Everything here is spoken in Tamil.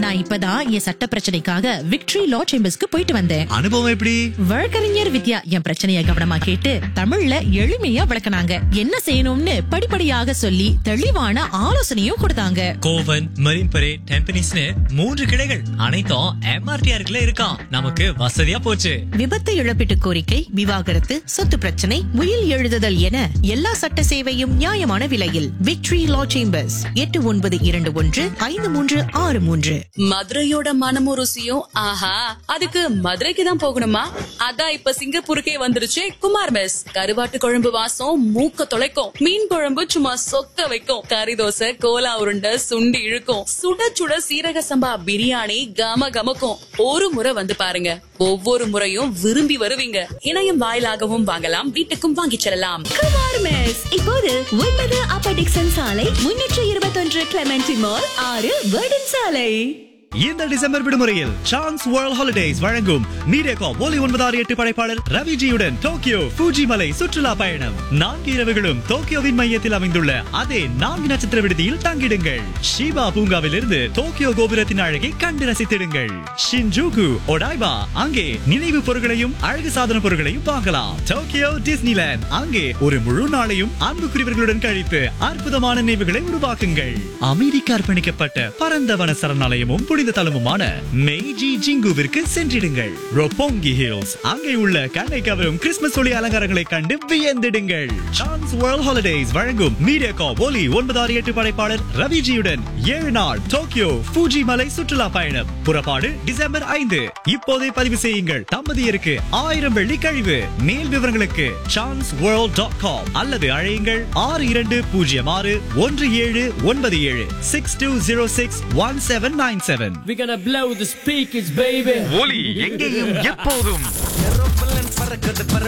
நான் இப்பதான் என் சட்ட பிரச்சனைக்காக விக்டரி லா சேம்பர்ஸ்க்கு போயிட்டு வந்தேன் அனுபவம் எப்படி வழக்கறிஞர் வித்யா என் பிரச்சனைய கவனமா கேட்டு தமிழ்ல எளிமையா விளக்குனாங்க என்ன செய்யணும்னு படிப்படியாக சொல்லி தெளிவான ஆலோசனையும் கொடுத்தாங்க கோவன் மரீன் பரேட் டெம்பனிஸ்னு மூன்று கிளைகள் அனைத்தும் எம்ஆர்டிஆருக்குள்ள இருக்கான் நமக்கு வசதியா போச்சு விபத்து இழப்பீட்டு கோரிக்கை விவாகரத்து சொத்து பிரச்சனை உயில் எழுதுதல் என எல்லா சட்ட சேவையும் நியாயமான விலையில் விக்டரி லா சேம்பர்ஸ் எட்டு ஒன்பது இரண்டு ஒன்று ஐந்து மூன்று ஆறு மூன்று மதுரையோட மனமும் ருசியும் ஆஹா அதுக்கு மதுரைக்கு தான் போகணுமா அதான் இப்ப சிங்கப்பூருக்கே வந்துருச்சு குமார் மெஸ் கருவாட்டு குழம்பு வாசம் மூக்க தொலைக்கும் மீன் குழம்பு சும்மா சொக்க வைக்கும் கறி தோசை கோலா உருண்டை சுண்டி இழுக்கும் சுட சுட சீரக சம்பா பிரியாணி கம கமக்கும் ஒரு முறை வந்து பாருங்க ஒவ்வொரு முறையும் விரும்பி வருவீங்க இணையம் வாயிலாகவும் வாங்கலாம் வீட்டுக்கும் வாங்கிச் செல்லலாம் குமார் மெஸ் இப்போது ஒன்பது அப்ப டிக்சன் சாலை முன்னூற்று இருபத்தொன்று கிளமெண்டி மால் ஆறு வேர்டன் சாலை இந்த டிசம்பர் விடுமுறையில் சான்ஸ் வேர்ல்ட் ஹாலிடேஸ் வழங்கும் மீடியாகாம் ஒலி ஒன்பதாறு எட்டு படைப்பாளர் ரவிஜியுடன் டோக்கியோ ஃபூஜி மலை சுற்றுலா பயணம் நான்கு இரவுகளும் டோக்கியோவின் மையத்தில் அமைந்துள்ள அதே நான்கு நட்சத்திர விடுதியில் தங்கிடுங்கள் ஷிபா பூங்காவிலிருந்து டோக்கியோ கோபுரத்தின் அழகை கண்டு ரசித்திடுங்கள் ஷின்ஜூகு ஒடாய்பா அங்கே நினைவு பொருட்களையும் அழகு சாதன பொருட்களையும் வாங்கலாம் டோக்கியோ டிஸ்னிலேண்ட் அங்கே ஒரு முழு நாளையும் அன்புக்குரியவர்களுடன் கழித்து அற்புதமான நினைவுகளை உருவாக்குங்கள் அமைதிக்கு அர்ப்பணிக்கப்பட்ட பரந்த வன சரணாலயமும் புனித தலமுமான மெய்ஜி ஜிங்குவிற்கு சென்றிடுங்கள் ரொப்போங்கி ஹில்ஸ் அங்கே உள்ள கண்ணை கவரும் கிறிஸ்துமஸ் ஒளி அலங்காரங்களை கண்டு வியந்திடுங்கள் சான்ஸ் வேர்ல்ட் ஹாலிடேஸ் வழங்கும் மீடியா கா ஒலி ஒன்பதாறு எட்டு படைப்பாளர் ரவிஜியுடன் ஏழு நாள் டோக்கியோ ஃபூஜி மலை சுற்றுலா பயணம் புறப்பாடு டிசம்பர் ஐந்து இப்போதே பதிவு செய்யுங்கள் தம்பதியருக்கு ஆயிரம் வெள்ளி கழிவு மேல் விவரங்களுக்கு சான்ஸ் வேர்ல்ட் டாட் காம் அல்லது அழையுங்கள் ஆறு இரண்டு பூஜ்ஜியம் ஆறு ஒன்று ஏழு ஒன்பது ஏழு six two zero six one seven nine seven We're gonna blow the speakers, baby. ஒலி எங்கேயும் எப்போதும் ஏரோப்ளேன் பறக்குது